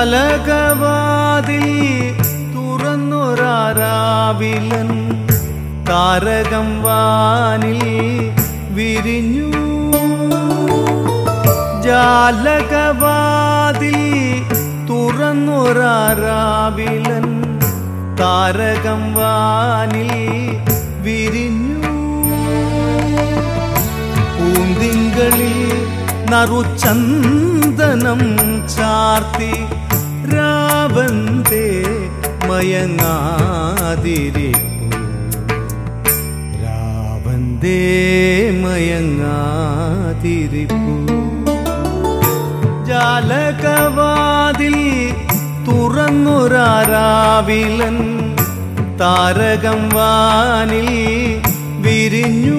ജാലകവാതിൽ തുറന്നൊരാരാവിലൻ താരകം വാനിൽ വിരിഞ്ഞു ജാലകവാതിൽ തുറന്നൊരാരാവിലൻ താരകം വാനിൽ വിരിഞ്ഞു പൂന്തിങ്കളിൽ നറുചന്ദനം ചാർത്തി രാവന്തേ മയങ്ങാതിരിപ്പു രാവന്തേ മയങ്ങാതിരിപ്പു ജാലകവാതിൽ തുറന്നൊരാരാവിലൻ താരകം വാനിൽ വിരിഞ്ഞു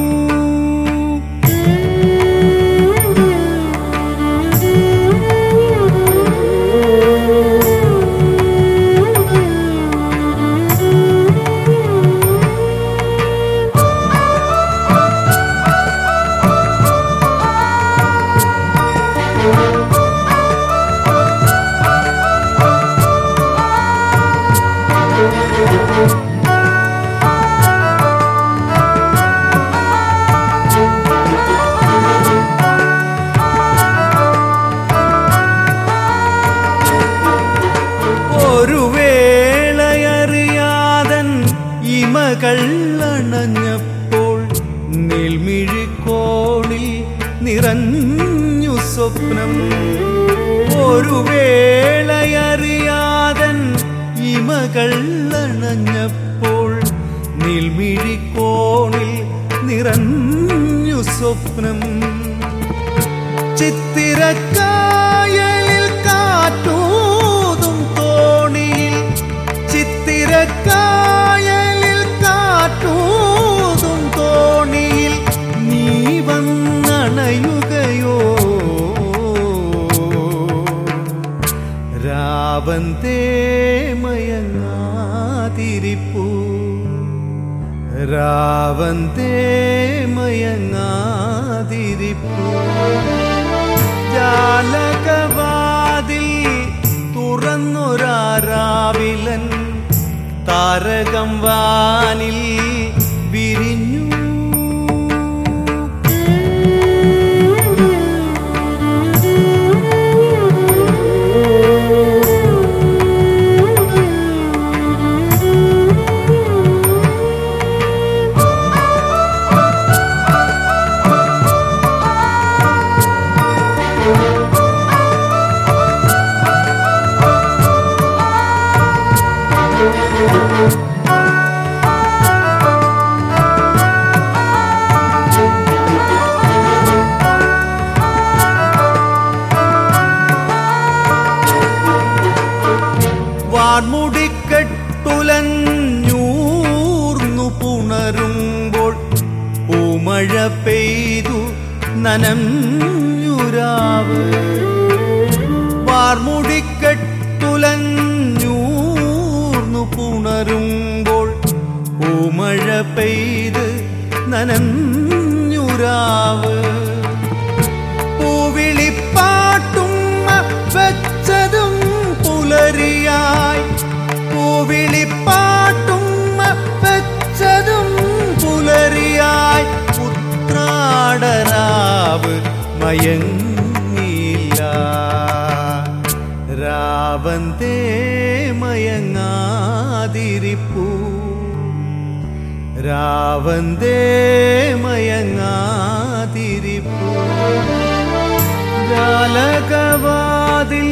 ഒരു വേളയറിയാതൻ ഇമകൾ അണഞ്ഞപ്പോൾ നീൾമിഴിക്കോണിൽ നിറഞ്ഞു സ്വപ്നം ഒരു വേളയറിയാതൻ ഇമകൾ അണഞ്ഞപ്പോൾ നീൾമിഴിക്കോണിൽ നിറഞ്ഞു സ്വപ്നം ചിത്തിരക്കായലിൽ കാറ്റൂതും തോണിയിൽ ചിത്തിരക്കായലിൽ കാറ്റൂതും തോണിയിൽ നീ വന്നണയുകയോ രാവന്തേ മയങ്ങാതിരിപ്പൂ രാവന്തേ മയങ്ങാതിരിപ്പൂ ജാലകവാതിൽ തുറന്നൊരാരാവിലൻ താരകം വാനിൽ വിരിഞ്ഞു വാർമുടിക്കെട്ടുലഞ്ഞൂർന്നു പുണരുമ്പോൾ പൂമഴ പെയ്തു നനഞ്ഞുരാവ് വാർമുടിക്കെട്ടുലഞ്ഞൂർന്നു പുണരുമ്പോൾ പൂമഴ പെയ്ത് നനഞ്ഞുരാവ് പൂവിളിപ്പാട്ടും വെച്ചതും പുലരിയായി പൂവിളിപ്പാട്ടും വെച്ചതും പുലരിയായി ഉത്രാടരാവ് മയങ്ങില്ല രാവന്തേ മയങ്ങാതിരിപ്പൂ രാവന്തേ മയങ്ങാതിരിപ്പൂ ജാലകവാതിൽ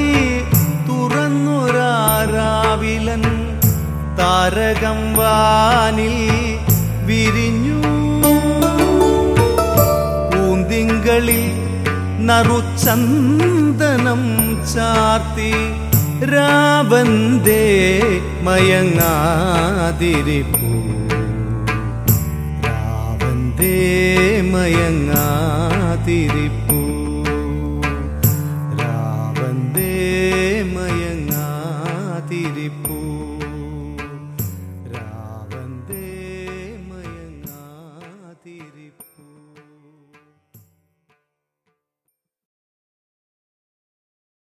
തുറന്നൊരാരാവിലൻ താരകം വാനിൽ വിരിഞ്ഞു പൂന്തിങ്കളിൽ നറുചന്ദനം ചാർത്തി രാവന്തേ മയങ്ങാതിരിപ്പൂ രാവന്തേ മയങ്ങാതിരിപ്പൂ